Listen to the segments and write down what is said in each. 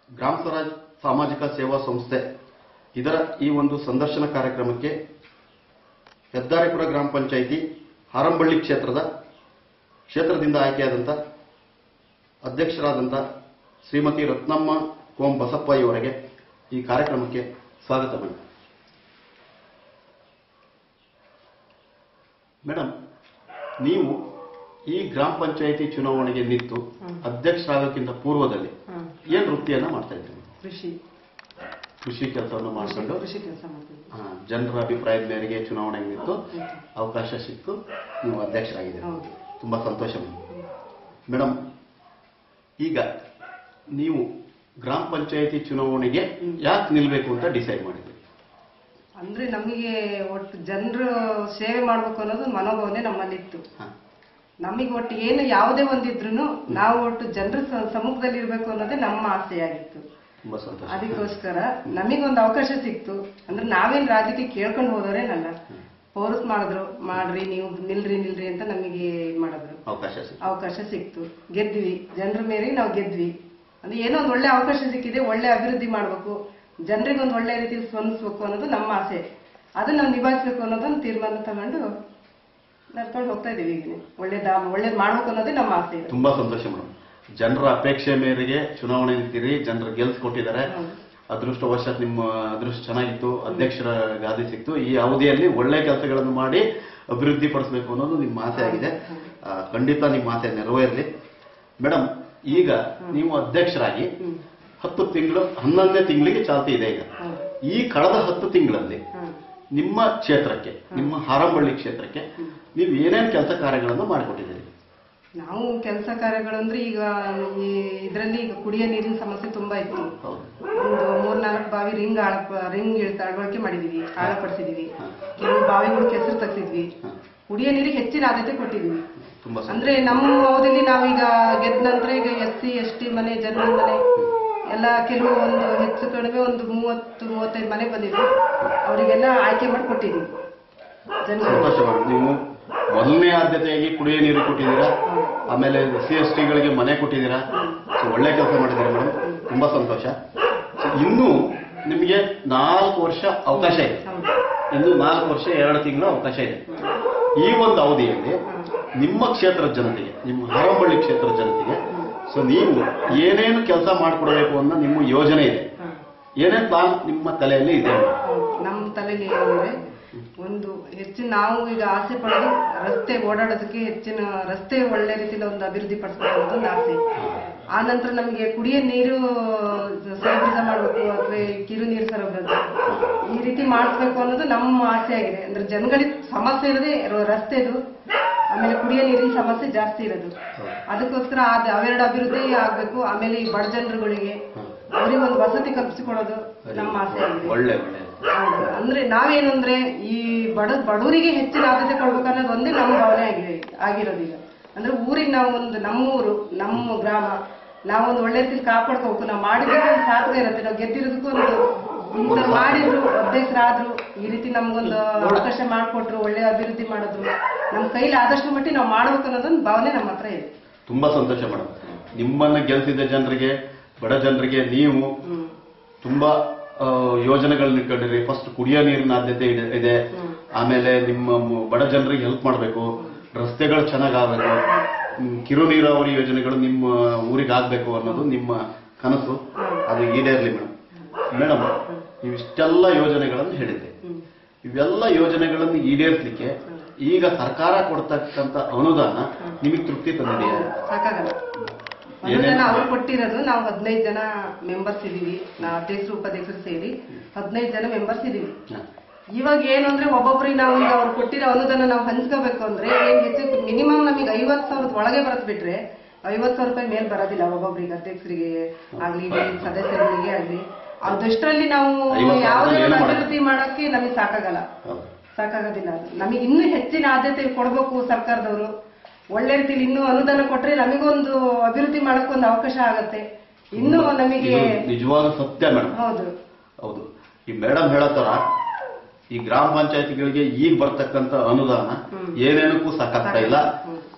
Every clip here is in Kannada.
ಗ್ರಾಮ ಸ್ವರಾಜ್ ಸಾಮಾಜಿಕ ಸೇವಾ ಸಂಸ್ಥೆ ಇದರ ಈ ಒಂದು ಸಂದರ್ಶನ ಕಾರ್ಯಕ್ರಮಕ್ಕೆ ಹೆದ್ದಾರಿಪುರ ಗ್ರಾಮ ಪಂಚಾಯಿತಿ ಹಾರಂಬಳ್ಳಿ ಕ್ಷೇತ್ರದ ಕ್ಷೇತ್ರದಿಂದ ಆಯ್ಕೆಯಾದಂಥ ಅಧ್ಯಕ್ಷರಾದಂಥ ಶ್ರೀಮತಿ ರತ್ನಮ್ಮ ಕೋಂ ಬಸಪ್ಪ ಇವರಿಗೆ ಈ ಕಾರ್ಯಕ್ರಮಕ್ಕೆ ಸ್ವಾಗತ ಮೇಡಮ್ ಮೇಡಮ್ ನೀವು ಈ ಗ್ರಾಮ ಪಂಚಾಯಿತಿ ಚುನಾವಣೆಗೆ ನಿಂತು ಅಧ್ಯಕ್ಷರಾಗೋಕ್ಕಿಂತ ಪೂರ್ವದಲ್ಲಿ ಹ್ಮ್. ಏನ್ ವೃತ್ತಿಯನ್ನ ಮಾಡ್ತಾ ಇದ್ದೀರಿ ಕೃಷಿ ಕೃಷಿ ಕೆಲಸವನ್ನು ಮಾಡಿಕೊಂಡು ಕೃಷಿ ಕೆಲಸ ಮಾಡ್ತೀವಿ ಆ, ಜನರ ಅಭಿಪ್ರಾಯದ ಮೇರೆಗೆ ಚುನಾವಣೆಗೆ ನಿಂತು ಅವಕಾಶ ಸಿಕ್ತು ನೀವು ಅಧ್ಯಕ್ಷರಾಗಿದ್ದೀರಿ ಹೌದು ತುಂಬಾ ಸಂತೋಷ ಮೇಡಮ್. ಮೇಡಮ್ ಈಗ ನೀವು ಗ್ರಾಮ ಪಂಚಾಯಿತಿ ಚುನಾವಣೆಗೆ ಯಾಕೆ ನಿಲ್ಬೇಕು ಅಂತ ಡಿಸೈಡ್ ಮಾಡಿದ್ರಿ ಅಂದ್ರೆ ನಮಗೆ ಒಟ್ಟು ಜನರು ಸೇವೆ ಮಾಡ್ಬೇಕು ಅನ್ನೋದು ಮನೋಭಾವನೆ ನಮ್ಮಲ್ಲಿತ್ತು ಹಾ. ನಮಗೆ ಒಟ್ಟು ಏನು ಯಾವುದೇ ಒಂದಿದ್ರು ನಾವು ಒಟ್ಟು ಜನರ ಸಮ್ಮುಖದಲ್ಲಿ ಇರ್ಬೇಕು ಅನ್ನೋದೇ ನಮ್ಮ ಆಸೆಯಾಗಿತ್ತು ತುಂಬಾ ಸಂತೋಷ ಅದಕ್ಕೋಸ್ಕರ ನಮಗೊಂದು ಅವಕಾಶ ಸಿಕ್ತು ಅಂದ್ರೆ ನಾವೇನ್ ರಾಜಕೀಯ ಕೇಳ್ಕೊಂಡು ಹೋದವರೇನಲ್ಲ ಪೌರಸ್ ಮಾಡಿದ್ರು ಮಾಡ್ರಿ ನೀವು ನಿಲ್ರಿ ನಿಲ್ರಿ ಅಂತ ನಮಗೆ ಇದ್ ಮಾಡಿದ್ರು ಅವಕಾಶ ಸಿಕ್ತು ಅವಕಾಶ ಸಿಕ್ತು ಗೆದ್ವಿ ಜನರ ಮೇರೆಗೆ ನಾವು ಗೆದ್ವಿ ಅಂದ್ರೆ ಏನೋ ಒಂದು ಒಳ್ಳೆ ಅವಕಾಶ ಸಿಕ್ಕಿದೆ ಒಳ್ಳೆ ಅಭಿವೃದ್ಧಿ ಮಾಡ್ಬೇಕು ಜನರಿಗೆ ಒಂದು ಒಳ್ಳೆ ರೀತಿ ಸ್ಪಂದಿಸ್ಬೇಕು ಅನ್ನೋದು ನಮ್ಮ ಆಸೆ ಅದನ್ನ ನಾವು ನಿಭಾಯಿಸ್ಬೇಕು ಅನ್ನೋದನ್ನ ತೀರ್ಮಾನ ತಗೊಂಡು ನಡ್ಕೊಂಡು ಹೋಗ್ತಾ ಇದೀವಿ ಈಗ ಒಳ್ಳೇದ ಒಳ್ಳೇದ್ ಮಾಡ್ಬೇಕು ಅನ್ನೋದೇ ನಮ್ಮ ಆಸೆ ಇದೆ ತುಂಬಾ ಸಂತೋಷ ಮೇಡಮ್ ಜನರ ಅಪೇಕ್ಷೆ ಮೇರೆಗೆ ಚುನಾವಣೆ ನಿಂತಿರಿ ಜನರು ಗೆಲ್ಸ್ ಕೊಟ್ಟಿದ್ದಾರೆ ಹೌದು. ಅದೃಷ್ಟವಶಾತ್ ನಿಮ್ಮ ಅದೃಷ್ಟ ಚೆನ್ನಾಗಿತ್ತು ಅಧ್ಯಕ್ಷರ ಗಾದಿ ಸಿಕ್ತು ಈ ಅವಧಿಯಲ್ಲಿ ಒಳ್ಳೆ ಕೆಲಸಗಳನ್ನು ಮಾಡಿ ಅಭಿವೃದ್ಧಿ ಪಡಿಸಬೇಕು ಅನ್ನೋದು ನಿಮ್ಮ ಆಸೆ ಆಗಿದೆ ಆ, ಖಂಡಿತ ನಿಮ್ಮ ಆಸೆ ನೆರವೇರಲಿ ಮೇಡಮ್ ಈಗ ನೀವು ಅಧ್ಯಕ್ಷರಾಗಿ ಹತ್ತು ತಿಂಗಳು ಹನ್ನೊಂದನೇ ತಿಂಗಳಿಗೆ ಚಾಲ್ತಿ ಇದೆ ಈಗ ಹೌದು. ಈ ಕಳೆದ ಹತ್ತು ತಿಂಗಳಲ್ಲಿ ಹ್ಮ್. ನಿಮ್ಮ ಕ್ಷೇತ್ರಕ್ಕೆ ನಿಮ್ಮ ಹಾರಂಬಳ್ಳಿ ಕ್ಷೇತ್ರಕ್ಕೆ ನೀವು ಏನೇನು ಕೆಲಸ ಕಾರ್ಯಗಳನ್ನು ಮಾಡಿಕೊಟ್ಟಿದ್ದೀರಿ ನಾವು ಕೆಲಸ ಕಾರ್ಯಗಳಂದ್ರೆ ಈಗ ಈ ಇದರಲ್ಲಿ ಈಗ ಕುಡಿಯೋ ನೀರಿನ ಸಮಸ್ಯೆ ತುಂಬಾ ಇತ್ತು ಹೌದು ಒಂದು ಮೂರ್ನಾಲ್ಕು ಬಾವಿ ರಿಂಗ್ ಆಳ ರಿಂಗ್ ಅಳವಡಿಕೆ ಮಾಡಿದೀವಿ ಆಳಪಡಿಸಿದೀವಿ ಕೆಲವು ಬಾವಿಗಳು ಕೆಸರು ತೆಗ್ಸಿದ್ವಿ ಕುಡಿಯೋ ನೀರಿಗೆ ಹೆಚ್ಚಿನ ಆದ್ಯತೆ ಕೊಟ್ಟಿದೀವಿ ತುಂಬಾ ಸಂತೋಷ. ಅಂದ್ರೆ ನಮ್ಮ ಅವಧಿಲಿ ನಾವೀಗ ಗೆದ್ದ ನಂತರ ಈಗ ಎಸ್ ಸಿ ಎಸ್ ಟಿ ಮನೆ ಜನರ ಮನೆ ಎಲ್ಲ ಕೆಲವು ಒಂದು ಹೆಚ್ಚು ಕಡಿಮೆ ಒಂದು ಮೂವತ್ತು ಮೂವತ್ತೈದು ಮನೆ ಬಂದಿದೆ ಅವರಿಗೆಲ್ಲ ಆಯ್ಕೆ ಮಾಡಿ ಕೊಟ್ಟಿದೀವಿ ಜನರು ಸಂತೋಷ ಮೇಡಮ್ ನೀವು ಮೊದಲನೇ ಆದ್ಯತೆಯಾಗಿ ಕುಡಿಯೋ ನೀರು ಕೊಟ್ಟಿದ್ದೀರಾ ಆಮೇಲೆ ಸಿ ಎಸ್ ಟಿಗಳಿಗೆ ಮನೆ ಕೊಟ್ಟಿದ್ದೀರಾ ಸೊ ಒಳ್ಳೆ ಕೆಲಸ ಮಾಡಿದ್ದೀರಾ ಮೇಡಮ್ ತುಂಬಾ ಸಂತೋಷ ಸೊ ಇನ್ನೂ ನಿಮಗೆ ನಾಲ್ಕು ವರ್ಷ ಅವಕಾಶ ಇದೆ ಹೌದು ಇನ್ನು ನಾಲ್ಕು ವರ್ಷ ಎರಡು ತಿಂಗಳು ಅವಕಾಶ ಇದೆ ಈ ಒಂದು ಅವಧಿಯಲ್ಲಿ ನಿಮ್ಮ ಕ್ಷೇತ್ರದ ಜನತೆಗೆ ನಿಮ್ಮ ಹಾರಂಬಳ್ಳಿ ಕ್ಷೇತ್ರದ ಜನತೆಗೆ ಸೊ ನೀವು ಏನೇನು ಕೆಲಸ ಮಾಡಿಕೊಡ್ಬೇಕು ಅನ್ನೋ ನಿಮ್ಮ ಯೋಜನೆ ಇದೆ ಹಾ. ಏನೇನು ಪ್ಲಾನ್ ನಿಮ್ಮ ತಲೆಯಲ್ಲಿ ಇದೆ ಹೌದು. ನಮ್ಮ ತಲೆಯಲ್ಲಿ ಏನಿದೆ ಒಂದು ಹೆಚ್ಚಿನ ನಾವು ಈಗ ಆಸೆ ಪಡೋದು ರಸ್ತೆ ಓಡಾಡೋದಕ್ಕೆ ಹೆಚ್ಚಿನ ರಸ್ತೆ ಒಳ್ಳೆ ರೀತಿಯಲ್ಲಿ ಒಂದು ಅಭಿವೃದ್ಧಿ ಪಡಿಸ್ಬೇಕು ಅನ್ನೋದು ಒಂದು ಆಸೆ ಆ ನಂತರ ನಮಗೆ ಕುಡಿಯೋ ನೀರು ಸರಬರಾಜು ಮಾಡಬೇಕು ಅಥವಾ ಕಿರು ನೀರು ಸರಬರಾಜು ಈ ರೀತಿ ಮಾಡಿಸ್ಬೇಕು ಅನ್ನೋದು ನಮ್ಮ ಆಸೆ ಆಗಿದೆ ಅಂದ್ರೆ ಜನಗಳಿಗೆ ಸಮಸ್ಯೆ ಇರೋದೇ ರ- ರಸ್ತೆದು ಆಮೇಲೆ ಕುಡಿಯೋ ನೀರಿನ ಸಮಸ್ಯೆ ಜಾಸ್ತಿ ಇರೋದು ಅದಕ್ಕೋಸ್ಕರ ಅದ್ ಅವೆರಡು ಅಭಿವೃದ್ಧಿ ಆಗ್ಬೇಕು ಆಮೇಲೆ ಈ ಬಡ ಜನರುಗಳಿಗೆ ಅವರಿಗೆ ಒಂದು ವಸತಿ ಕಲ್ಪಿಸಿಕೊಡೋದು ನಮ್ಮ ಆಸೆ ಆಗಿದೆ ಒಳ್ಳೆ ಒಳ್ಳೆ ಹೌದು. ಅಂದ್ರೆ ನಾವೇನು ಅಂದ್ರೆ ಈ ಬಡ ಬಡವರಿಗೆ ಹೆಚ್ಚಿನ ಆದ್ಯತೆ ಕೊಡ್ಬೇಕು ಅನ್ನೋದು ಒಂದೇ ನಮ್ಮ ಭಾವನೆ ಆಗಿದೆ ಆಗಿರೋದು ಈಗ ಅಂದ್ರೆ ಊರಿಗೆ ನಾವು ಒಂದು ನಮ್ಮ ಊರು ನಮ್ಮ ಗ್ರಾಮ ನಾವೊಂದು ಒಳ್ಳೆ ರೀತಿಲಿ ಕಾಪಾಡ್ಕೋಬೇಕು ನಾವು ಮಾಡಿದ್ದಕ್ಕೆ ಒಂದು ಸಾರ್ಥಕ ಇರುತ್ತೆ ನಾವು ಗೆದ್ದಿರೋದಕ್ಕೂ ಒಂದು ಇಂಥ ಮಾಡಿದ್ರು ಅಧ್ಯಕ್ಷರಾದ್ರು ಈ ರೀತಿ ನಮ್ಗೊಂದು ಅವಕಾಶ ಮಾಡಿಕೊಟ್ರು ಒಳ್ಳೆ ಅಭಿವೃದ್ಧಿ ಮಾಡಿದ್ರು ನಮ್ಮ ಕೈಲಿ ಆದಷ್ಟು ಮಟ್ಟಿಗೆ ನಾವು ಮಾಡ್ಬೇಕು ಅನ್ನೋದೊಂದು ಭಾವನೆ ನಮ್ಮ ಹತ್ರ ಇದೆ ತುಂಬಾ ಸಂತೋಷ ಮೇಡಮ್ ನಿಮ್ಮನ್ನ ಗೆಲ್ಸಿದ ಜನರಿಗೆ ಬಡ ಜನರಿಗೆ ನೀವು ಹ್ಮ್ ತುಂಬಾ ಆ, ಯೋಜನೆಗಳನ್ನ ಇಟ್ಕೊಂಡಿರಿ ಫಸ್ಟ್ ಕುಡಿಯೋ ನೀರಿನ ಆದ್ಯತೆ ಇದೆ- ಇದೆ ಆಮೇಲೆ ನಿಮ್ಮ ಮ- ಬಡ ಜನರಿಗೆ ಹೆಲ್ಪ್ ಮಾಡಬೇಕು ರಸ್ತೆಗಳು ಚೆನ್ನಾಗಾಗಬೇಕು ಕಿರು ನೀರಾವರಿ ಯೋಜನೆಗಳು ನಿಮ್ಮ ಊರಿಗೆ ಆಗ್ಬೇಕು ಅನ್ನೋದು ನಿಮ್ಮ ಕನಸು ಅದು ಈಡೇರ್ಲಿ ಮೇಡಮ್ ಮೇಡಮ್ ನೀವು ಇಷ್ಟೆಲ್ಲ ಯೋಜನೆಗಳನ್ನು ಹೇಳಿದ್ರಿ ಇವೆಲ್ಲ ಯೋಜನೆಗಳನ್ನು ಈಡೇರಿಸಲಿಕ್ಕೆ ಈಗ ಸರ್ಕಾರ ಕೊಡ್ತಕ್ಕಂತ ಅನುದಾನ ನಿಮಗೆ ತೃಪ್ತಿ ತಂದಿದೆಯಾ ಸಾಕಾಗಲ್ಲ ಒಂದು ಜನ ಅವ್ರು ಕೊಟ್ಟಿರೋದು ನಾವು ಹದಿನೈದು ಜನ ಮೆಂಬರ್ಸ್ ಇದೀವಿ ನಾವು ಅಧ್ಯಕ್ಷರು ಉಪಾಧ್ಯಕ್ಷರು ಸೇರಿ ಹದಿನೈದು ಜನ ಮೆಂಬರ್ಸ್ ಇದೀವಿ ಹ. ಇವಾಗ ಏನು ಅಂದ್ರೆ ಒಬ್ಬೊಬ್ರಿಗೆ ನಾವು ಈಗ ಅವ್ರು ಕೊಟ್ಟಿರೋ ಅನುದಾನ ನಾವು ಹಂಚ್ಕೋಬೇಕು ಅಂದ್ರೆ ಏನ್ ಹೆಚ್ಚು ಮಿನಿಮಮ್ ನಮಗೆ ಐವತ್ತು ಸಾವಿರದ ಒಳಗೆ ಬರತ್ ಬಿಟ್ರೆ ಐವತ್ತು ಸಾವಿರ ರೂಪಾಯಿ ಮೇಲ್ ಬರೋದಿಲ್ಲ ಒಬ್ಬೊಬ್ರಿಗೆ ಅಧ್ಯಕ್ಷರಿಗೆ ಆಗ್ಲಿ ಸದಸ್ಯರುಗಳಿಗೆ ಆಗ್ಲಿ ಅದಷ್ಟರಲ್ಲಿ ನಾವು ಐವತ್ತು ಸಾವಿರ ಯಾವುದೇ ಏನು ಒಂದು ಮಾಡಲ್ಲ. ಅಭಿವೃದ್ಧಿ ಮಾಡಕ್ಕೆ ನಮಗೆ ಸಾಕಾಗಲ್ಲ ಹೌದು. ಸಾಕಾಗೋದಿಲ್ಲ ಅದು ನಮಗೆ ಇನ್ನೂ ಹೆಚ್ಚಿನ ಆದ್ಯತೆ ಕೊಡಬೇಕು ಸರ್ಕಾರದವರು ಒಳ್ಳೆ ರೀತಿಲಿ ಇನ್ನೂ ಅನುದಾನ ಕೊಟ್ರೆ ನಮಗೊಂದು ಅಭಿವೃದ್ಧಿ ಮಾಡಕ್ ಒಂದು ಅವಕಾಶ ಆಗತ್ತೆ ಇನ್ನೂ ನಮಗೆ ಇದು ನಿಜವಾದ ಸತ್ಯ ಮೇಡಮ್ ಹೌದು ಹೌದು ಈ ಮೇಡಮ್ ಹೇಳತ್ತರ ಈ ಗ್ರಾಮ ಪಂಚಾಯತಿಗಳಿಗೆ ಈಗ ಬರ್ತಕ್ಕಂತ ಅನುದಾನ ಏನೇನಕ್ಕೂ ಸಾಕಾಗ್ತಾ ಇಲ್ಲ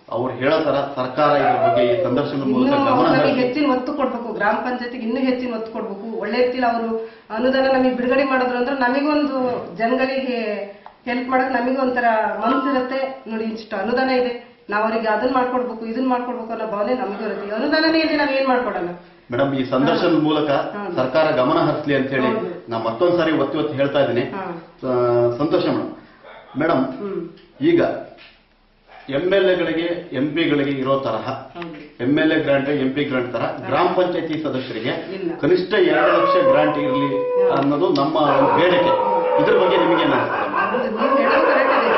ಅವ್ರು ಹೇಳೋ ತರ ಸರ್ಕಾರ ಇದ್ರ ಬಗ್ಗೆ ಈ ಸಂದರ್ಶನದ ಮೂಲಕ ಇನ್ನೂ ಗಮನ ನಮಗೆ ಹರಿಸಿ ಹೆಚ್ಚಿನ ಒತ್ತು ಕೊಡ್ಬೇಕು ಗ್ರಾಮ ಪಂಚಾಯತಿಗೆ ಇನ್ನೂ ಹೆಚ್ಚಿನ ಒತ್ತು ಕೊಡ್ಬೇಕು ಒಳ್ಳೆ ರೀತಿಲಿ ಅವರು ಅನುದಾನ ನಮಗೆ ಬಿಡುಗಡೆ ಮಾಡಿದ್ರು ಅಂದ್ರೆ ನಮಗೊಂದು ಜನಗಳಿಗೆ ಹೆಲ್ಪ್ ಮಾಡಕ್ ನಮಗೆ ಒಂಥರ ಮನಸ್ಸಿರುತ್ತೆ ನೋಡಿ ಇಷ್ಟು ಅನುದಾನ ಇದೆ ನಾವು ಅವರಿಗೆ ಅದನ್ನ ಮಾಡ್ಕೊಡ್ಬೇಕು ಇದನ್ನ ಮಾಡ್ಕೊಡ್ಬೇಕು ಅನ್ನೋ ಭಾವನೆ ನಮಗೂ ಇರುತ್ತೆ ಈ ಅನುದಾನನೇ ಇದೆ ನಾವ್ ಏನ್ ಮಾಡ್ಕೊಡೋಣ ಮೇಡಮ್ ಈ ಸಂದರ್ಶನದ ಮೂಲಕ ಹೌದು. ಸರ್ಕಾರ ಗಮನ ಹರಿಸಲಿ ಅಂತ ಹೇಳಿ ಹೌದು. ನಾ ಮತ್ತೊಂದ್ಸಾರಿ ಒತ್ತಿ ಒತ್ತಿ ಹೇಳ್ತಾ ಇದ್ದೀನಿ ಹಾ. ಆ, ಸಂತೋಷ ಮೇಡಮ್ ಮೇಡಮ್ ಹ್ಮ್ ಈಗ ಎಂ ಎಲ್ ಎಗಳಿಗೆ ಎಂ ಪಿಗಳಿಗೆ ಇರೋ ತರಹ ಹೌದು M L A grant M P grant ತರ ಗ್ರಾಮ ಪಂಚಾಯತಿ ಸದಸ್ಯರಿಗೆ ಇಲ್ಲ. ಕನಿಷ್ಠ ಎರಡು ಲಕ್ಷ ಗ್ರಾಂಟ್ ಇರಲಿ ಅನ್ನೋದು ನಮ್ಮ ಒಂದು ಬೇಡಿಕೆ ಇದ್ರ ಬಗ್ಗೆ ನಿಮಗೆ ಅದು ನೀವು ಹೇಳೋದು ಕರೆಕ್ಟ್ ಇದೆ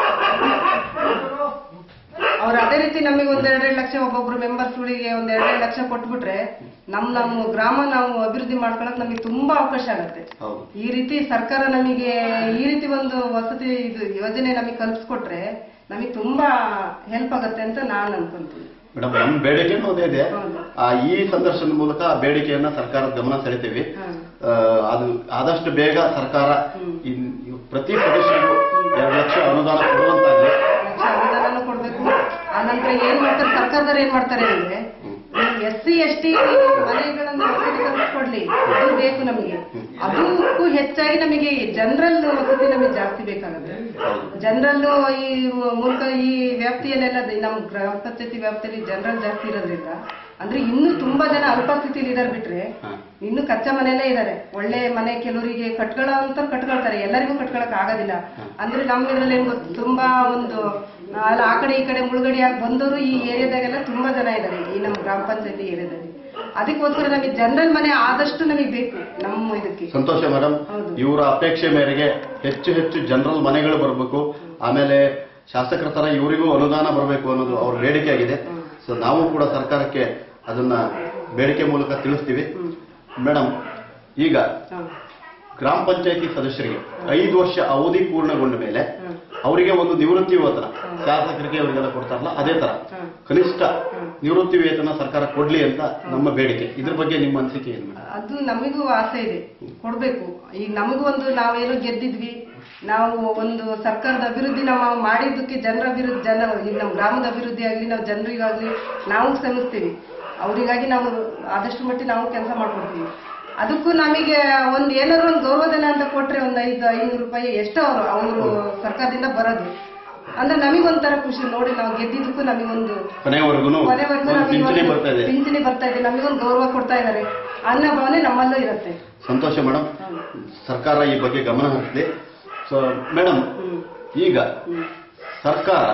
ಅವ್ರು ಅದೇ ರೀತಿ ನಮಗೆ ಒಂದ್ ಎರಡೆರಡು ಲಕ್ಷ ಒಬ್ಬೊಬ್ರು ಮೆಂಬರ್ಸ್ಗಳಿಗೆ ಒಂದ್ ಎರಡೆರಡು ಲಕ್ಷ ಕೊಟ್ಬಿಟ್ರೆ ನಮ್ ನಮ್ಮ ಗ್ರಾಮ ನಾವು ಅಭಿವೃದ್ಧಿ ಮಾಡ್ಕೊಳಕ್ ನಮಗೆ ತುಂಬಾ ಅವಕಾಶ ಆಗತ್ತೆ ಹೌದು ಈ ರೀತಿ ಸರ್ಕಾರ ನಮಗೆ ಈ ರೀತಿ ಒಂದು ವಸತಿ ಇದು ಯೋಜನೆ ನಮಗೆ ಕಲ್ಪಿಸ್ಕೊಟ್ರೆ ನಮಗೆ ತುಂಬಾ ಹೆಲ್ಪ್ ಆಗತ್ತೆ ಅಂತ ನಾನು ಅನ್ಕೊಂತೀನಿ ಮೇಡಮ್ ನಮ್ಮ ಬೇಡಿಕೆನೂ ಅದೇ ಇದೆ ಹೌದು. ಆ, ಈ ಸಂದರ್ಶನದ ಮೂಲಕ ಆ ಬೇಡಿಕೆಯನ್ನ ಸರ್ಕಾರದ ಗಮನ ಸೆಳಿತೀವಿ ಹಾ. ಆ, ಅದು ಆದಷ್ಟು ಬೇಗ ಸರ್ಕಾರ ಹ್ಮ್. ಇನ್- ಪ್ರತಿ ಸದಸ್ಯರಿಗೂ ಎರಡು ಲಕ್ಷ ಅನುದಾನ ಕೊಡುವಂತಾಗಲಿ ಲಕ್ಷ ಅನುದಾನ ಕೊಡ್ಬೇಕು ಆನಂತರ ಏನ್ ಮಾಡ್ತಾರೆ ಸರ್ಕಾರದವ್ರು ಏನ್ ಮಾಡ್ತಾರೆ ಅಂದ್ರೆ ಎಸ್ ಸಿ ಎಸ್ ಟಿ ಮನೆಗಳನ್ನು ವಸತಿ ಕಲ್ಪಿಸ್ಕೊಡ್ಲಿ ಅದು ಬೇಕು ನಮಗೆ ಅದಕ್ಕೂ ಹೆಚ್ಚಾಗಿ ನಮಗೆ ಜನರಲ್ ವಸತಿ ನಮಗೆ ಜಾಸ್ತಿ ಬೇಕಾಗುತ್ತೆ ಹೌದು ಜನರಲ್ ಈ ಮೂಲಕ ಈ ವ್ಯಾಪ್ತಿಯಲ್ಲೆಲ್ಲ ದ- ನಮ್ಮ ಗ್ರಾಮ ಪಂಚಾಯತಿ ವ್ಯಾಪ್ತಿಯಲ್ಲಿ ಜನರಲ್ ಜಾಸ್ತಿ ಇರೋದ್ರಿಂದ ಅಂದ್ರೆ ಇನ್ನೂ ತುಂಬಾ ಜನ ಅಲ್ಪಸ್ಥಿತಿಯಲ್ಲಿ ಇದಾರೆ ಬಿಟ್ರೆ ಹಾ. ಇನ್ನು ಕಚ್ಚಾ ಮನೆಯಲ್ಲೇ ಇದಾರೆ ಒಳ್ಳೆ ಮನೆ ಕೆಲವರಿಗೆ ಕಟ್ಕೊಳ್ಳೋ ಅಂತ ಕಟ್ಕೊಳ್ತಾರೆ ಎಲ್ಲರಿಗೂ ಕಟ್ಕೊಳಕ್ ಆಗೋದಿಲ್ಲ ಅಂದ್ರೆ ನಮ್ಮ ಇದ್ರಲ್ಲಿ ಏನ್ ಗೊತ್ತು ತುಂಬಾ ಒಂದು ಅಲ್ಲ ಆ ಕಡೆ ಈ ಕಡೆ ಮುಳುಗಡೆಯಾಗಿ ಬಂದವರು ಈ ಏರಿಯಾದಾಗೆಲ್ಲ ತುಂಬಾ ಜನ ಇದ್ದಾರೆ ಈ ನಮ್ಮ ಗ್ರಾಮ ಪಂಚಾಯತಿ ಏರಿಯಾದಲ್ಲಿ ಅದಕ್ಕೋಸ್ಕರ ನಮಗೆ ಜನರಲ್ ಮನೆ ಆದಷ್ಟು ನಮಗೆ ಬೇಕು ನಮ್ಮ ಇದಕ್ಕೆ ಸಂತೋಷ ಮೇಡಮ್ ಹೌದು. ಇವರ ಅಪೇಕ್ಷೆ ಮೇರೆಗೆ ಹೆಚ್ಚು ಹೆಚ್ಚು ಜನರಲ್ ಮನೆಗಳು ಬರಬೇಕು ಆಮೇಲೆ ಶಾಸಕರ ತರ ಇವರಿಗೂ ಅನುದಾನ ಬರಬೇಕು ಅನ್ನೋದು ಅವ್ರ ಬೇಡಿಕೆ ಆಗಿದೆ ಸೊ ನಾವು ಕೂಡ ಸರ್ಕಾರಕ್ಕೆ ಅದನ್ನ ಬೇಡಿಕೆ ಮೂಲಕ ತಿಳಿಸ್ತೀವಿ ಮೇಡಮ್ ಈಗ ಹ. ಗ್ರಾಮ ಪಂಚಾಯತಿ ಸದಸ್ಯರಿಗೆ ಐದು ವರ್ಷ ಅವಧಿ ಪೂರ್ಣಗೊಂಡ ಮೇಲೆ ಹ್ಮ್. ಅವರಿಗೆ ಒಂದು ನಿವೃತ್ತಿ ವೇತನ ಶಾಸಕರಿಗೆ ಅವರಿಗೆಲ್ಲ ಕೊಡ್ತಾರಲ್ಲ ಅದೇ ತರ ಹ್ಮ್. ಕನಿಷ್ಠ ನಿವೃತ್ತಿ ವೇತನ ಸರ್ಕಾರ ಕೊಡ್ಲಿ ಅಂತ ನಮ್ಮ ಬೇಡಿಕೆ ಇದ್ರ ಬಗ್ಗೆ ನಿಮ್ಮ ಅನಿಸಿಕೆ ಏನು ಮೇಡಮ್ ಅದು ನಮಗೂ ಆಸೆ ಇದೆ ಕೊಡ್ಬೇಕು ಈಗ ನಮಗೂ ಒಂದು ನಾವೇನೋ ಗೆದ್ದಿದ್ವಿ ನಾವು ಒಂದು ಸರ್ಕಾರದ ಅಭಿವೃದ್ಧಿ ನಾವು ಮಾಡಿದ್ದಕ್ಕೆ ಜನರ ಅಭಿವೃದ್ಧಿ ಜನ ಈಗ ನಮ್ಮ ಗ್ರಾಮದ ಅಭಿವೃದ್ಧಿ ಆಗಲಿ ನಾವು ಜನರಿಗಾಗ್ಲಿ ನಾವು ಶ್ರಮಿಸ್ತೀವಿ ಅವರಿಗಾಗಿ ನಾವು ಆದಷ್ಟು ಮಟ್ಟಿಗೆ ನಾವು ಕೆಲಸ ಮಾಡ್ಕೊಡ್ತೀವಿ ಅದಕ್ಕೂ ನಮಗೆ ಒಂದು ಏನಾದ್ರು ಒಂದು ಗೌರವಧನ ಅಂತ ಕೊಟ್ರೆ ಒಂದು ಐದು ಐನೂರು ರೂಪಾಯಿ ಎಷ್ಟೋ ಅವರು ಅವರು ಸರ್ಕಾರದಿಂದ ಬರೋದು ಅಂದ್ರೆ ನಮಗೊಂಥರ ಖುಷಿ ನೋಡಿ ನಾವು ಗೆದ್ದಿದ್ದಕ್ಕೂ ನಮಗೊಂದು ಕೊನೆವರೆಗೂ ಕೊನೆವರೆಗೂ ನಮಗೆ ಪಿಂಚಣಿ ಒಂದು ಬರ್ತಾ ಇದೆ ಪಿಂಚಣಿ ಬರ್ತಾ ಇದೆ ನಮಗೊಂದು ಗೌರವ ಕೊಡ್ತಾ ಇದ್ದಾರೆ ಅನ್ನೋ ಭಾವನೆ ನಮ್ಮಲ್ಲೂ ಇರುತ್ತೆ ಸಂತೋಷ ಮೇಡಮ್ ಸರ್ಕಾರ ಈ ಬಗ್ಗೆ ಗಮನ ಹರಿಸಲಿ ಸೊ ಮೇಡಮ್ ಹ್ಮ್. ಈಗ ಹ್ಮ್. ಸರ್ಕಾರ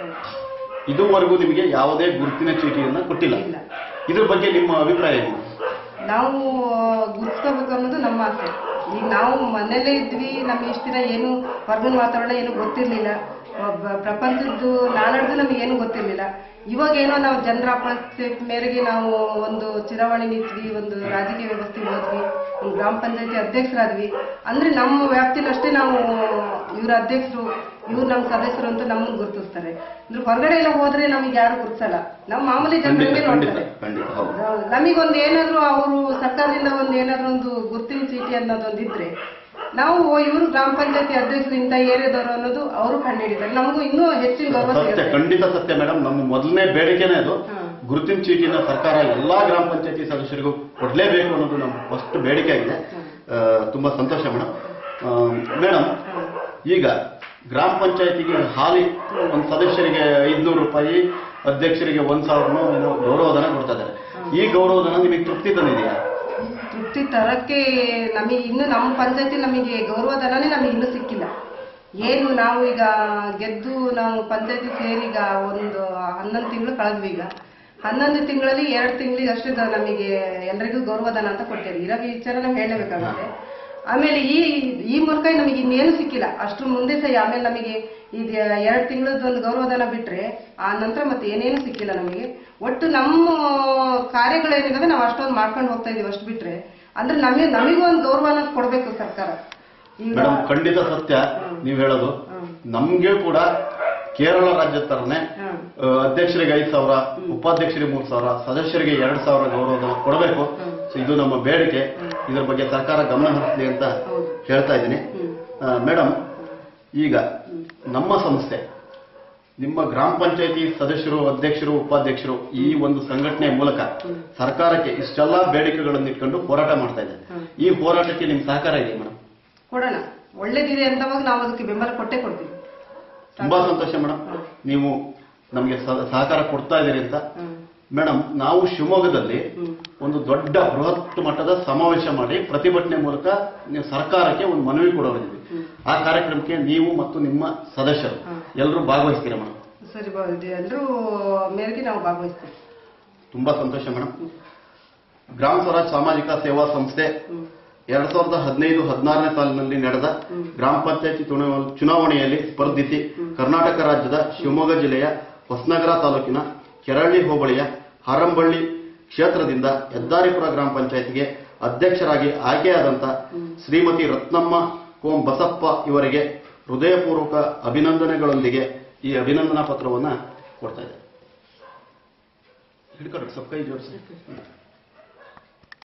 ಇದುವರೆಗೂ ನಿಮಗೆ ಯಾವುದೇ ಗುರುತಿನ ಚೀಟಿಯನ್ನ ಕೊಟ್ಟಿಲ್ಲ ಇಲ್ಲ. ಇದ್ರ ಬಗ್ಗೆ ನಿಮ್ಮ ಅಭಿಪ್ರಾಯ ಏನು ನಾವು ಗುರ್ಸ್ಕೋಬೇಕು ಅನ್ನೋದು ನಮ್ಮ ಆಸೆ ಈಗ ನಾವು ಮನೇಲೇ ಇದ್ವಿ ನಮ್ಗೆ ಇಷ್ಟ ದಿನ ಏನು ಹೊರಗಿನ ವಾತಾವರಣ ಏನು ಗೊತ್ತಿರ್ಲಿಲ್ಲ ಒಬ್ಬ ಪ್ರಪಂಚದ್ದು ನಾನಡ್ದು ನಮಗೆ ಏನು ಗೊತ್ತಿರ್ಲಿಲ್ಲ ಇವಾಗ ಏನೋ ನಾವು ಜನರ ಅಪೇಕ್ಷೆ ಮೇರೆಗೆ ನಾವು ಒಂದು ಚಿರವಾಣಿ ನಿಂತ್ವಿ ಒಂದು ರಾಜಕೀಯ ವ್ಯವಸ್ಥೆ ಹೋದ್ವಿ ಒಂದು ಗ್ರಾಮ ಪಂಚಾಯತಿ ಅಧ್ಯಕ್ಷರಾದ್ವಿ ಅಂದ್ರೆ ನಮ್ಮ ವ್ಯಾಪ್ತಿಲಿ ಅಷ್ಟೇ ನಾವು ಇವ್ರ ಅಧ್ಯಕ್ಷರು ಇವ್ರು ನಮ್ಮ ಸದಸ್ಯರು ಅಂತ ನಮ್ಮನ್ನ ಗುರುತಿಸ್ತಾರೆ ಅಂದ್ರೆ ಹೊರಗಡೆ ಎಲ್ಲ ಹೋದ್ರೆ ನಮಗೆ ಯಾರು ಗುರುತಿಸಲ್ಲ ನಮ್ಮ ಮಾಮೂಲಿ ಖಂಡಿತ ಜನರಿಗೆ ಖಂಡಿತ ನೋಡ್ತಾರೆ ಖಂಡಿತ ಹೌದು ನಮಗೊಂದು ಏನಾದ್ರು ಅವರು ಸರ್ಕಾರದಿಂದ ಒಂದು ಏನಾದ್ರು ಒಂದು ಗುರುತಿನ ಚೀಟಿ ಅನ್ನೋದೊಂದು ಇದ್ರೆ ನಾವು ಇವರು ಗ್ರಾಮ ಪಂಚಾಯತಿ ಅಧ್ಯಕ್ಷರು ಇಂಥ ಏರಿಯಾದವರು ಅನ್ನೋದು ಅವರು ಕಂಡುಹಿಡಿತಾರೆ ನಮಗೂ ಇನ್ನೂ ಹೆಚ್ಚಿನ ಗೌರವ ಸತ್ಯ ಸಿಗುತ್ತೆ ಖಂಡಿತ ಸತ್ಯ ಮೇಡಮ್ ನಮ್ಮ ಮೊದಲನೇ ಬೇಡಿಕೆನೇ ಅದು ಹ್ಮ್. ಗುರುತಿನ ಚೀಟಿನ ಸರ್ಕಾರ ಎಲ್ಲಾ ಗ್ರಾಮ ಪಂಚಾಯತಿ ಸದಸ್ಯರಿಗೂ ಕೊಡ್ಲೇಬೇಕು ಅನ್ನೋದು ನಮ್ಮ ಫಸ್ಟ್ ಬೇಡಿಕೆ ಆಗಿದೆ ಆ, ತುಂಬಾ ಸಂತೋಷ ಮೇಡಮ್ ಮೇಡಮ್ ಈಗ ಗ್ರಾಮ ಪಂಚಾಯತಿಗೆ ಹಾಲಿ ಒಂದು ಸದಸ್ಯರಿಗೆ ಐದ್ನೂರು ರೂಪಾಯಿ ಅಧ್ಯಕ್ಷರಿಗೆ ಒಂದ್ ಸಾವಿರನೋ ಏನೋ ಗೌರವಧನ ಕೊಡ್ತಾ ಇದ್ದಾರೆ ಈ ಗೌರವಧನ ನಿಮಗೆ ತೃಪ್ತಿ ತಂದಿದೆಯಾ ತೃಪ್ತಿ ತರಕ್ಕೆ ನಮಗೆ ಇನ್ನು ನಮ್ಮ ಪಂಚಾಯತಿ ನಮಗೆ ಗೌರವಧನನೇ ನಮಗೆ ಇನ್ನೂ ಸಿಕ್ಕಿಲ್ಲ ಏನು ನಾವು ಈಗ ಗೆದ್ದು ನಾವು ಪಂಚಾಯತಿ ಸೇರಿ ಈಗ ಒಂದು ಹನ್ನೊಂದು ತಿಂಗಳು ಕಳೆದ್ವಿ ಈಗ ಹನ್ನೊಂದು ತಿಂಗಳಲ್ಲಿ ಎರಡು ತಿಂಗಳಿಗೆ ಅಷ್ಟೇ ದ- ನಮಗೆ ಎಲ್ರಿಗೂ ಗೌರವಧನ ಅಂತ ಕೊಟ್ಟಿರಿ ಇರೋ ವಿಚಾರ ನಾವು ಹೇಳಬೇಕಾಗುತ್ತೆ ಆಮೇಲೆ ಈ ಈ ಮೂಲಕ ನಮಗೆ ಇನ್ನೇನು ಸಿಕ್ಕಿಲ್ಲ ಅಷ್ಟ್ರ ಮುಂದೆ ಸಹ ಆಮೇಲೆ ನಮಗೆ ಈಗ ಎರಡು ತಿಂಗಳದ್ದು ಒಂದು ಗೌರವಧನ ಬಿಟ್ರೆ ಆ ನಂತರ ಮತ್ತೆ ಏನೇನು ಸಿಕ್ಕಿಲ್ಲ ನಮಗೆ ಒಟ್ಟು ನಮ್ಮ ಕಾರ್ಯಗಳೇನಿದಾವೆ ನಾವು ಅಷ್ಟೊಂದು ಮಾಡ್ಕೊಂಡು ಹೋಗ್ತಾ ಇದೀವಿ ಅಷ್ಟು ಬಿಟ್ರೆ ಅಂದ್ರೆ ನಮಗೆ ನಮಗೂ ಒಂದು ಗೌರವ ಅನ್ನೋದು ಕೊಡ್ಬೇಕು ಸರ್ಕಾರ ಈಗ ಮೇಡಮ್ ಖಂಡಿತ ಸತ್ಯ ನೀವು ಹೇಳೋದು ಹ್ಮ್. ನಮ್ಗೆ ಕೂಡ ಕೇರಳ ರಾಜ್ಯದ ತರನೇ ಹ್ಮ್. ಆ, ಅಧ್ಯಕ್ಷರಿಗೆ ಐದು ಸಾವಿರ ಉಪಾಧ್ಯಕ್ಷರಿಗೆ ಮೂರ್ ಸಾವಿರ ಸದಸ್ಯರಿಗೆ ಎರಡ್ ಸಾವಿರ ಗೌರವಧನ ಕೊಡಬೇಕು ಸೊ ಇದು ನಮ್ಮ ಬೇಡಿಕೆ ಇದ್ರ ಬಗ್ಗೆ ಸರ್ಕಾರ ಗಮನ ಹರಿಸಲಿ ಅಂತ ಹೇಳ್ತಾ ಇದ್ದೀನಿ ಹ್ಮ್. ಮೇಡಮ್ ಈಗ ನಮ್ಮ ಸಂಸ್ಥೆ ನಿಮ್ಮ ಗ್ರಾಮ ಪಂಚಾಯತಿ ಸದಸ್ಯರು ಅಧ್ಯಕ್ಷರು ಉಪಾಧ್ಯಕ್ಷರು ಈ ಒಂದು ಸಂಘಟನೆ ಮೂಲಕ ಸರ್ಕಾರಕ್ಕೆ ಇಷ್ಟೆಲ್ಲಾ ಬೇಡಿಕೆಗಳನ್ನು ಇಟ್ಕೊಂಡು ಹೋರಾಟ ಮಾಡ್ತಾ ಇದೆ ಈ ಹೋರಾಟಕ್ಕೆ ನಿಮ್ ಸಹಕಾರ ಇದೆ ಮೇಡಮ್ ಕೊಡೋಣ ಒಳ್ಳೇದಿದೆ ಅಂತವಾಗ ನಾವು ಅದಕ್ಕೆ ಬೆಂಬಲ ಕೊಟ್ಟೆ ಕೊಡ್ತೀವಿ ತುಂಬಾ ಸಂತೋಷ ಮೇಡಮ್ ನೀವು ನಮಗೆ ಸ- ಸಹಕಾರ ಕೊಡ್ತಾ ಇದ್ದೀರಿ ಅಂತ ಹ್ಮ್. ಮೇಡಮ್ ನಾವು ಶಿವಮೊಗ್ಗದಲ್ಲಿ ಹ್ಮ್. ಒಂದು ದೊಡ್ಡ ಬೃಹತ್ ಮಟ್ಟದ ಸಮಾವೇಶ ಮಾಡಿ ಪ್ರತಿಭಟನೆ ಮೂಲಕ ನೀವು ಸರ್ಕಾರಕ್ಕೆ ಒಂದು ಮನವಿ ಕೊಡೋರಿದ್ದೀವಿ ಆ ಕಾರ್ಯಕ್ರಮಕ್ಕೆ ನೀವು ಮತ್ತು ನಿಮ್ಮ ಸದಸ್ಯರು ಹ್ಮ್. ಎಲ್ಲರೂ ಭಾಗವಹಿಸ್ತೀರಾ ಮೇಡಮ್ ಸರಿ ಎಲ್ಲರೂ ಮೇರೆಗೆ ನಾವು ಭಾಗವಹಿಸ್ತೀವಿ ತುಂಬಾ ಸಂತೋಷ ಮೇಡಮ್ ಗ್ರಾಮ ಸ್ವರಾಜ್ ಸಾಮಾಜಿಕ ಸೇವಾ ಸಂಸ್ಥೆ ಹ್ಮ್. ಎರಡ್ ಸಾವಿರದ ಹದಿನೈದು ಹದಿನಾರನೇ ಸಾಲಿನಲ್ಲಿ ನಡೆದ ಗ್ರಾಮ ಪಂಚಾಯತಿ ಚುನಾವ- ಚುನಾವಣೆಯಲ್ಲಿ ಸ್ಪರ್ಧಿಸಿ ಕರ್ನಾಟಕ ರಾಜ್ಯದ ಶಿವಮೊಗ್ಗ ಜಿಲ್ಲೆಯ ಹೊಸನಗರ ತಾಲೂಕಿನ ಕೆರಳ್ಳಿ ಹೋಬಳಿಯ ಹಾರಂಬಳ್ಳಿ ಕ್ಷೇತ್ರದಿಂದ ಹೆದ್ದಾರಿಪುರ ಗ್ರಾಮ ಪಂಚಾಯತಿಗೆ ಅಧ್ಯಕ್ಷರಾಗಿ ಆಯ್ಕೆಯಾದಂತ ಶ್ರೀಮತಿ ರತ್ನಮ್ಮ ಕೋಂ ಬಸಪ್ಪ ಇವರಿಗೆ ಹೃದಯಪೂರ್ವಕ ಅಭಿನಂದನೆಗಳೊಂದಿಗೆ ಈ ಅಭಿನಂದನಾ ಪತ್ರವನ್ನ ಕೊಡ್ತಾ ಇದೆ ಹಿಡ್ಕೊಡ್ರಿ ಸ್ವಲ್ಪ ಕೈ ಜೋಡಿಸಿ